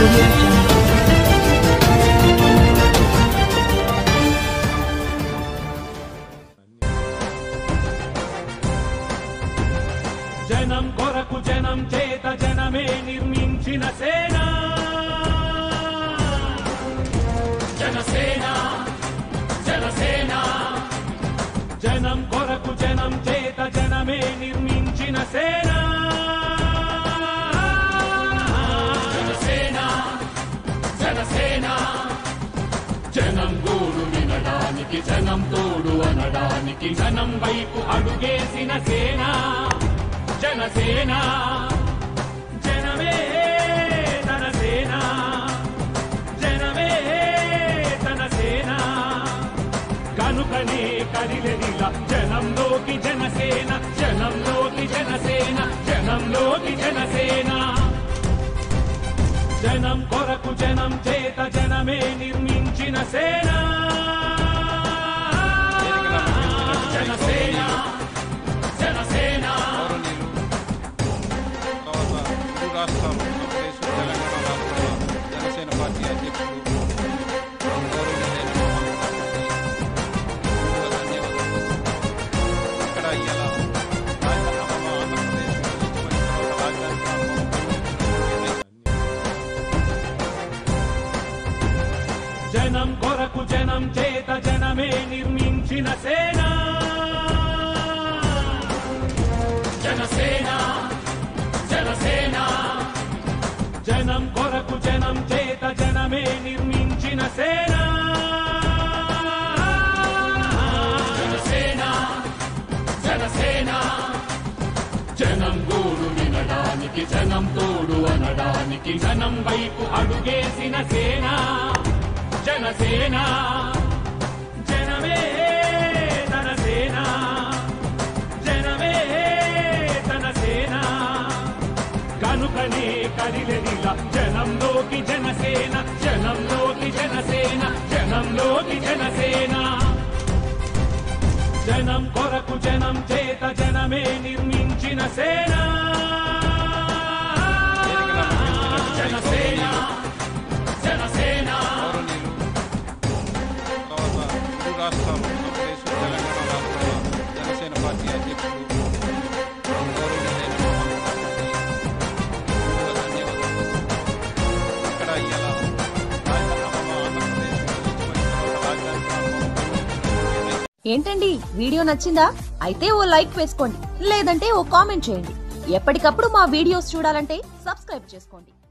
audio jungle. జనం కొరకు జనం చేత జనమే నిర్మించిన సేన జనసేన జనసేన జనం కొరకు జనం చేత జనమే నిర్మించిన సేన జనసేన జనసేన జనం గోడు వినడానికి జనం తోడు అనడానికి జనం వైపు అడుగేసిన సేన జనసేన జనమే తన సేన జనమే తన సేన కనుకనే కదిలెదిలా జనంలోకి జనసేన జనంలోకి జనసేన జనంలోకి జనసేన జనం కొరకు జనం చేత జనమే నిర్మించిన సేన జనసేన జనసేన గౌరవనీయులు తర్వాత ఇరు రాష్ట్రాలు ఆంధ్రప్రదేశ్ తెలంగాణ రాష్ట్రాల జనసేన పార్టీ అధ్యక్షులు గౌరవనీయులైన ముందుగా ధన్యవాదాలు ఇక్కడ ఇవాళ రాజధాని ఆంధ్రప్రదేశ్ విభజించబడిన తర్వాత రాజధాని ప్రాంతం జనం కొరకు జనం చేత జనమే నిర్మించిన సేన జనసేన జనసేన జనం కొరకు జనం చేత జనమే నిర్మించిన సేన జనసేన జనసేన జనం గోడు వినడానికి జనం తోడు అనడానికి జనం వైపు అడుగేసిన సేన జనసేన జనమే తన సేన జనమే తన సేన కనుకనే కదిలెదిలా జనంలోకి జనసేన జనంలోకి జనసేన జనంలోకి జనసేన జనం కొరకు జనం చేత జనమే నిర్మించిన సేన జనసేన జనసేన గౌరవనీయులు తర్వాత ఇరు రాష్ట్రాలు ఆంధ్రప్రదేశ్ తెలంగాణ రాష్ట్రాల జనసేన పార్టీ అధ్యక్షులు గౌరవనీయులైన ముందుగా ధన్యవాదాలు ఇక్కడ ఇవాళ రాజధాని ఆంధ్రప్రదేశ్ విభజించబడిన తర్వాత రాజధాని ప్రాంతం ఏంటండి వీడియో నచ్చిందా అయితే ఓ లైక్ వేసుకోండి లేదంటే ఓ కామెంట్ చేయండి ఎప్పటికప్పుడు మా వీడియోస్ చూడాలంటే సబ్స్క్రైబ్ చేసుకోండి